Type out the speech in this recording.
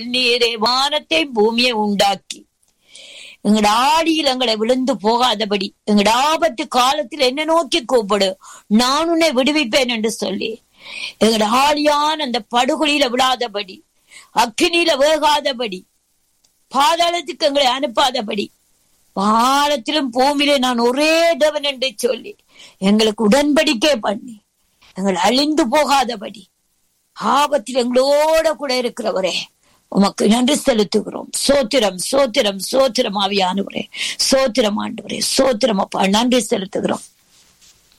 நீரே வானத்தை பூமியை உண்டாக்கி எங்கட ஆடியில் எங்களை விழுந்து போகாதபடி எங்கட ஆபத்து காலத்தில் என்ன நோக்கி கூப்பிடு நான் உன்னை விடுவிப்பேன் என்று சொல்லி எங்கட ஆழியான அந்த படுகொலியில விழாதபடி அக்கினியில வேகாதபடி பாதாளத்துக்கு எங்களை அனுப்பாதபடி பாலத்திலும் பூமியிலே நான் ஒரே தேவன் என்று சொல்லி எங்களுக்கு உடன்படிக்கை பண்ணி எங்கள் அழிந்து போகாதபடி ஆபத்தில் எங்களோட கூட இருக்கிறவரே உமக்கு நன்றி செலுத்துகிறோம் சோத்திரம் சோத்திரம் சோத்திரம் ஆவியானவரே சோத்திரம் ஆண்டவரே சோத்திரம் அப்பா நன்றி செலுத்துகிறோம்